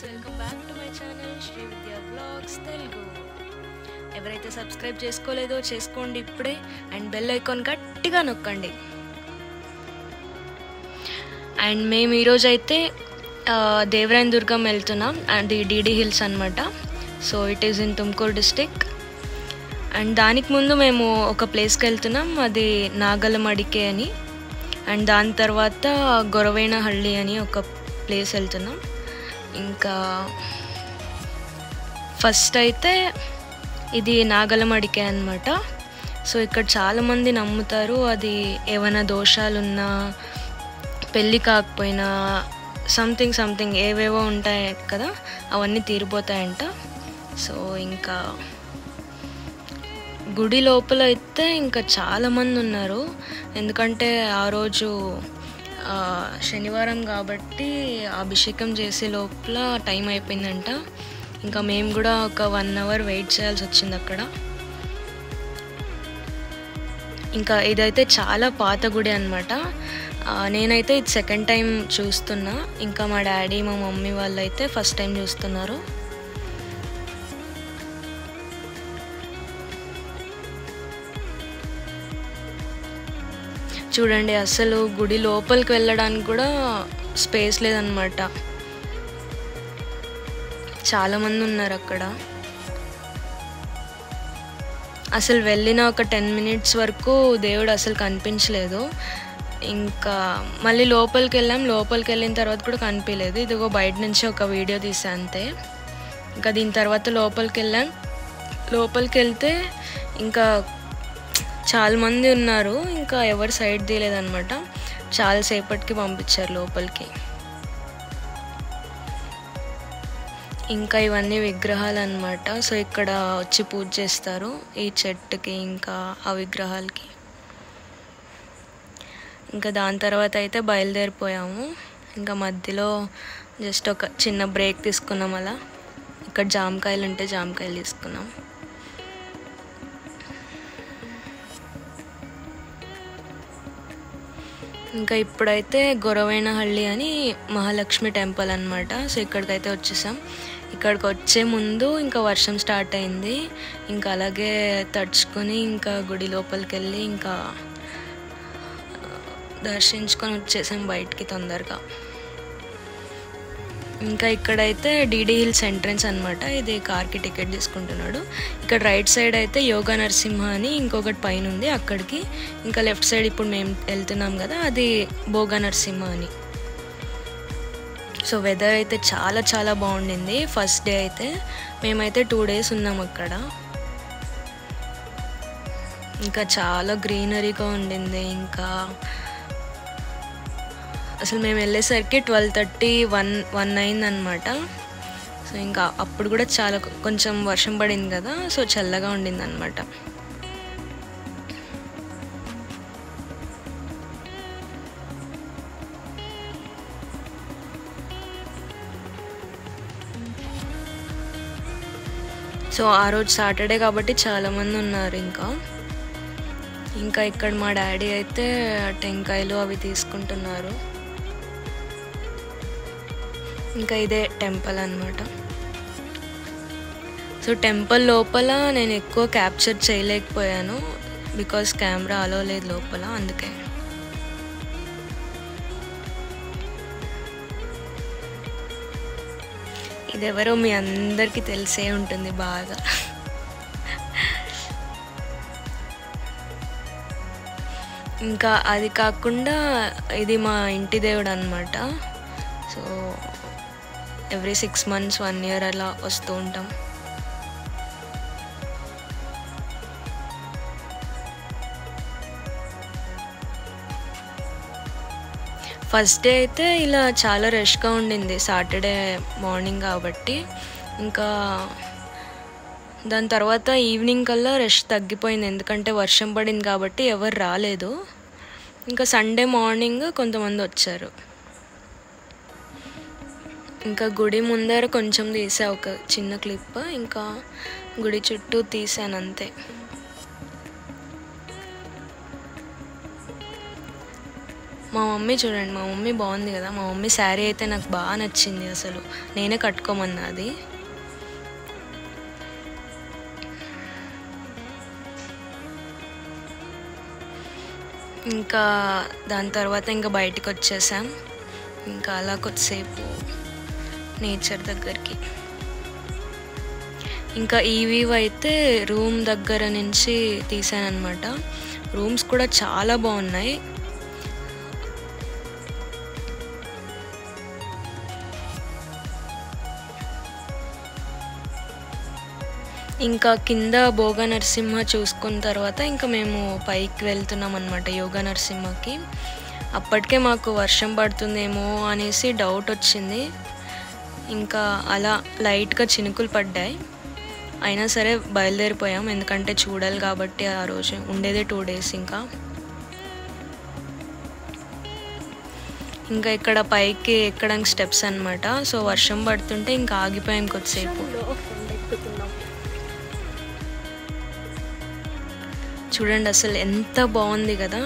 welcome back to my channel Sri Vidya blogs Telugu ఎవరైతే subscribe చేసుకోలేదో చేసుకోండి ఇప్పుడే అండ్ బెల్ ఐకాన్ గట్టిగా నొక్కండి అండ్ మేము ఈరోజు అయితే దేవరాయన్ దుర్గం వెళ్తున్నాం అండ్ డీడీ హిల్స్ అనమాట so it is in Tumkur district and దానికి ముందు మేము ఒక ప్లేస్కి వెళ్తున్నాం అది నాగలమడికే అని అండ్ దాని తర్వాత గొరవైనహಳ್ಳಿ అని ఒక ప్లేస్ వెళ్తున్నాం ఇంకా ఫస్ట్ అయితే ఇది నాగలమడికే అనమాట సో ఇక్కడ చాలామంది నమ్ముతారు అది ఏమైనా దోషాలున్నా పెళ్ళి కాకపోయినా సంథింగ్ సంథింగ్ ఏవేవో ఉంటాయి కదా అవన్నీ తీరిపోతాయంట సో ఇంకా గుడి లోపల అయితే ఇంకా చాలామంది ఉన్నారు ఎందుకంటే ఆ రోజు ఆ, శనివారం కాబట్టి అభిషేకం చేసే లోపల టైం అయిపోయిందంట ఇంకా మేము కూడా ఒక వన్ అవర్ వెయిట్ చేయాల్సి వచ్చింది అక్కడ ఇంకా ఇదైతే చాలా పాత గుడి అనమాట నేనైతే ఇది సెకండ్ టైం చూస్తున్నా ఇంకా మా డాడీ మా మమ్మీ వాళ్ళు అయితే ఫస్ట్ టైం చూస్తున్నారు చూడండి అసలు గుడి లోపలికి వెళ్ళడానికి కూడా స్పేస్ లేదనమాట చాలామంది ఉన్నారు అక్కడ అసలు వెళ్ళిన ఒక టెన్ మినిట్స్ వరకు దేవుడు అసలు కనిపించలేదు ఇంకా మళ్ళీ లోపలికి వెళ్ళాం లోపలికి వెళ్ళిన తర్వాత కూడా కనిపించలేదు ఇదిగో బయట నుంచి ఒక వీడియో తీసా అంతే ఇంకా దీని తర్వాత లోపలికి వెళ్ళాం లోపలికి వెళ్తే ఇంకా చాలా మంది ఉన్నారు ఇంకా ఎవరు సైడ్ తీయలేదన్నమాట చాలాసేపటికి పంపించారు లోపలికి ఇంకా ఇవన్నీ విగ్రహాలు అనమాట సో ఇక్కడ వచ్చి పూజ చేస్తారు ఈ చెట్టుకి ఇంకా ఆ విగ్రహాలకి ఇంకా దాని తర్వాత అయితే బయలుదేరిపోయాము ఇంకా మధ్యలో జస్ట్ ఒక చిన్న బ్రేక్ తీసుకున్నాం అలా ఇక్కడ జామకాయలు ఉంటే జామకాయలు తీసుకున్నాం ఇంకా ఇప్పుడైతే గొరవైనహಳ್ಳಿ అని మహాలక్ష్మి టెంపుల్ అనమాట సో ఇక్కడికైతే వచ్చేసాం ఇక్కడికి వచ్చే ముందు ఇంకా వర్షం స్టార్ట్ అయింది ఇంకా అలాగే తడుచుకొని ఇంకా గుడి లోపలికి వెళ్ళి ఇంకా ఆ, దర్శించుకొని వచ్చేసాం బయటికి తొందరగా ఇంకా ఇక్కడైతే డీడీ హిల్స్ ఎంట్రన్స్ అనమాట ఇది కార్కి టికెట్ తీసుకుంటున్నాడు ఇక్కడ రైట్ సైడ్ అయితే యోగా నరసింహ అని ఇంకొకటి పైన ఉంది అక్కడికి ఇంకా లెఫ్ట్ సైడ్ ఇప్పుడు మేము వెళ్తున్నాం కదా అది భోగా నరసింహ అని సో వెదర్ అయితే చాలా చాలా బాగుండింది ఫస్ట్ డే అయితే మేమైతే టూ డేస్ ఉన్నాం అక్కడ ఇంకా చాలా గ్రీనరీగా ఉండింది ఇంకా అసలు మేము వెళ్ళేసరికి ట్వెల్వ్ థర్టీ వన్ వన్ అయిందనమాట సో ఇంకా అప్పుడు కూడా చాలా కొ- కొంచెం వర్షం పడింది కదా సో చల్లగా ఉండింది అనమాట సో ఆ రోజు సాటర్డే కాబట్టి చాలామంది ఉన్నారు ఇంకా ఇంకా ఇక్కడ మా డాడీ అయితే టెంకాయలు అవి తీసుకుంటున్నారు ఇంకా ఇదే టెంపుల్ అనమాట సో టెంపుల్ లోపల నేను ఎక్కువ క్యాప్చర్ చేయలేకపోయాను బికాస్ కెమెరా అలో లేదు లోపల అందుకే ఇదెవరో మీ అందరికీ తెలిసే ఉంటుంది బాగా ఇంకా అది కాకుండా ఇది మా ఇంటి దేవుడు అనమాట so every six months one year అలా వస్తూ ఉంటాం ఫస్ట్ డే అయితే ఇలా చాలా రష్గా ఉండింది సాటర్డే మార్నింగ్ కాబట్టి ఇంకా దాని తర్వాత ఈవినింగ్ కల్లా రష్ తగ్గిపోయింది ఎందుకంటే వర్షం పడింది కాబట్టి ఎవరు రాలేదు ఇంకా సండే మార్నింగ్ కొంతమంది వచ్చారు ఇంకా గుడి ముందర కొంచెం తీసా ఒక చిన్న క్లిప్ ఇంకా గుడి చుట్టూ తీసాను అంతే మా మమ్మీ చూడండి మా మమ్మీ బాగుంది కదా మా మమ్మీ శారీ అయితే నాకు బాగా నచ్చింది అసలు నేనే కట్టుకోమన్నా అది ఇంకా దాని తర్వాత ఇంకా బయటికి వచ్చేసాం ఇంకా అలా కొద్దిసేపు నేచర్ దగ్గరికి ఇంకా ఈ వ్యూ అయితే రూమ్ దగ్గర నుంచి తీసానమాట రూమ్స్ కూడా చాలా బాగున్నాయి ఇంకా కింద భోగ నరసింహ చూసుకున్న తర్వాత ఇంకా మేము పైకి వెళ్తున్నాం అనమాట యోగా నరసింహకి అప్పటికే మాకు వర్షం పడుతుందేమో అనేసి డౌట్ వచ్చింది ఇంకా అలా లైట్గా చినుకులు పడ్డాయి అయినా సరే బయలుదేరిపోయాం ఎందుకంటే చూడాలి కాబట్టి ఆ రోజు ఉండేదే టూ డేస్ ఇంకా ఇంకా ఇక్కడ పైకి ఎక్కడానికి స్టెప్స్ అనమాట సో వర్షం పడుతుంటే ఇంకా ఆగిపోయాం కొద్దిసేపు చూడండి అసలు ఎంత బాగుంది కదా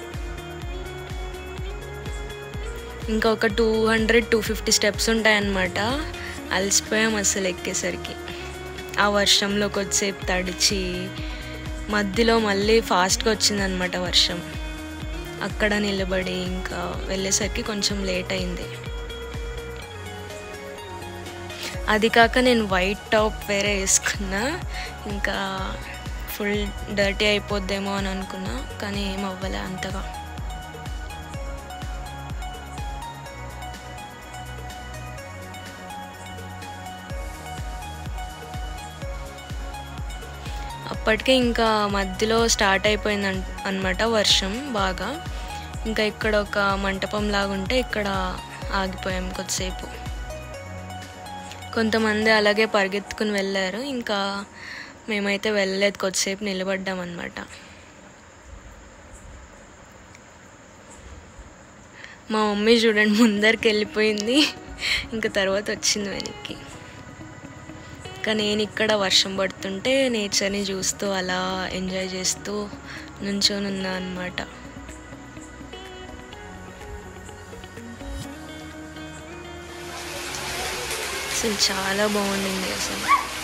ఇంకా ఒక two hundred two fifty steps ఉంటాయన్నమాట అలసిపోయాం అసలు ఎక్కేసరికి ఆ వర్షంలో కొద్దిసేపు తడిచి మధ్యలో మళ్ళీ ఫాస్ట్గా వచ్చిందనమాట వర్షం అక్కడ నిలబడి ఇంకా వెళ్ళేసరికి కొంచెం లేట్ అయింది అది కాక నేను వైట్ టాప్ వేరే వేసుకున్నా ఇంకా ఫుల్ డర్టీ అయిపోద్దేమో అని అనుకున్నా కానీ ఏం అవ్వలే అంతగా అప్పటికే ఇంకా మధ్యలో స్టార్ట్ అయిపోయింది అనమాట వర్షం బాగా ఇంకా ఇక్కడ ఒక మంటపం లాగా ఉంటే ఇక్కడ ఆగిపోయాం కొద్దిసేపు కొంతమంది అలాగే పరిగెత్తుకుని వెళ్ళారు ఇంకా మేమైతే వెళ్ళలేదు కొద్దిసేపు నిలబడ్డాం అనమాట మా మమ్మీ చూడండి ముందరికి వెళ్ళిపోయింది ఇంకా తర్వాత వచ్చింది వెనక్కి ఇంకా నేను ఇక్కడ వర్షం పడుతుంటే నేచర్ని చూస్తూ అలా ఎంజాయ్ చేస్తూ నుంచొని ఉన్నా అనమాట అసలు చాలా బాగుండింది అసలు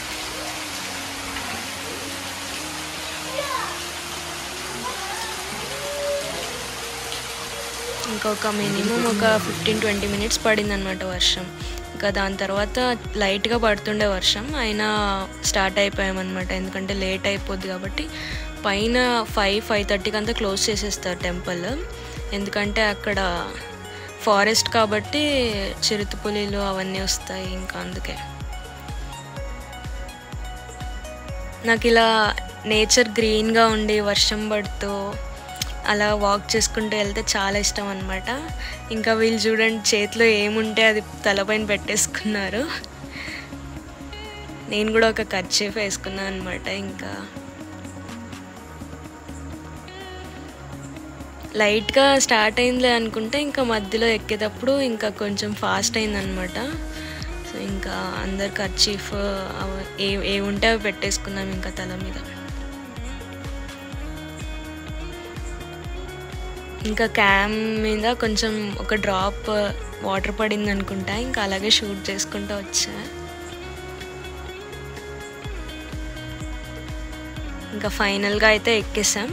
ఇంకొక మినిమం ఒక ఫిఫ్టీన్ ట్వంటీ మినిట్స్ పడింది అనమాట వర్షం ఇంకా దాని తర్వాత లైట్గా పడుతుండే వర్షం అయినా స్టార్ట్ అయిపోయామన్నమాట ఎందుకంటే లేట్ అయిపోద్ది కాబట్టి పైన ఫైవ్ ఫైవ్ థర్టీకి అంతా క్లోజ్ చేసేస్తారు టెంపుల్ ఎందుకంటే అక్కడ ఫారెస్ట్ కాబట్టి చిరుతపులీలు అవన్నీ వస్తాయి ఇంకా అందుకే నాకు ఇలా నేచర్ గ్రీన్గా ఉండి వర్షం పడుతూ అలా వాక్ చేసుకుంటూ వెళ్తే చాలా ఇష్టం అనమాట ఇంకా వీళ్ళు చూడండి చేతిలో ఏముంటే అది తలపైన పెట్టేసుకున్నారు నేను కూడా ఒక కర్చీఫ్ వేసుకున్నాను అనమాట ఇంకా లైట్గా స్టార్ట్ అయిందిలే అనుకుంటే ఇంకా మధ్యలో ఎక్కేటప్పుడు ఇంకా కొంచెం ఫాస్ట్ అయిందనమాట సో ఇంకా అందరు కర్చీఫ్ ఏ ఏ ఉంటే అవి పెట్టేసుకున్నాం ఇంకా తల మీద ఇంకా క్యామ్ మీద కొంచెం ఒక డ్రాప్ వాటర్ పడింది అనుకుంటా ఇంకా అలాగే షూట్ చేసుకుంటూ వచ్చా ఇంకా ఫైనల్గా అయితే ఎక్కేసాం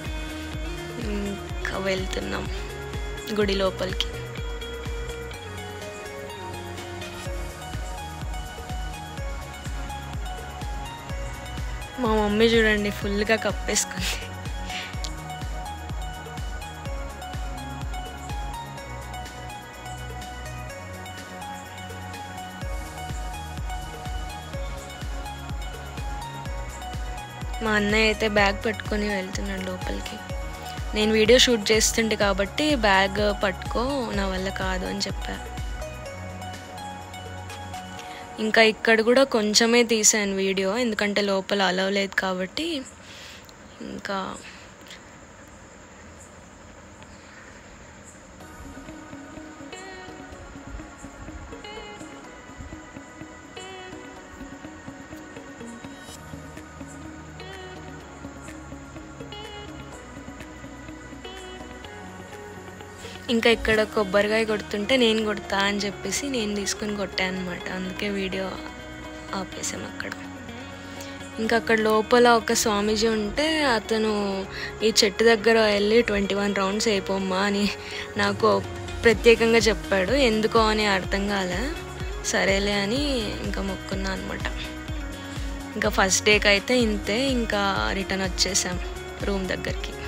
ఇంకా వెళ్తున్నాం గుడి లోపలికి మా మమ్మీ చూడండి ఫుల్గా కప్పేసుకుంది మా అన్నయ్య అయితే బ్యాగ్ పట్టుకొని వెళ్తున్నాడు లోపలికి నేను వీడియో షూట్ చేస్తుంటే కాబట్టి బ్యాగ్ పట్టుకో నా వల్ల కాదు అని చెప్పారు ఇంకా ఇక్కడ కూడా కొంచెమే తీసాను వీడియో ఎందుకంటే లోపల అలవ్ లేదు కాబట్టి ఇంకా ఇంకా ఇక్కడ కొబ్బరికాయ కొడుతుంటే నేను కొడతా అని చెప్పేసి నేను తీసుకుని కొట్టాను అనమాట అందుకే వీడియో ఆపేసాం అక్కడ ఇంకా అక్కడ లోపల ఒక స్వామీజీ ఉంటే అతను ఈ చెట్టు దగ్గర వెళ్ళి ట్వంటీ వన్ రౌండ్స్ అయిపోమ్మా అని నాకు ప్రత్యేకంగా చెప్పాడు ఎందుకో అని అర్థం కాలే సరేలే అని ఇంకా మొక్కున్నా అనమాట ఇంకా ఫస్ట్ డేకి అయితే ఇంతే ఇంకా రిటర్న్ వచ్చేసాం రూమ్ దగ్గరికి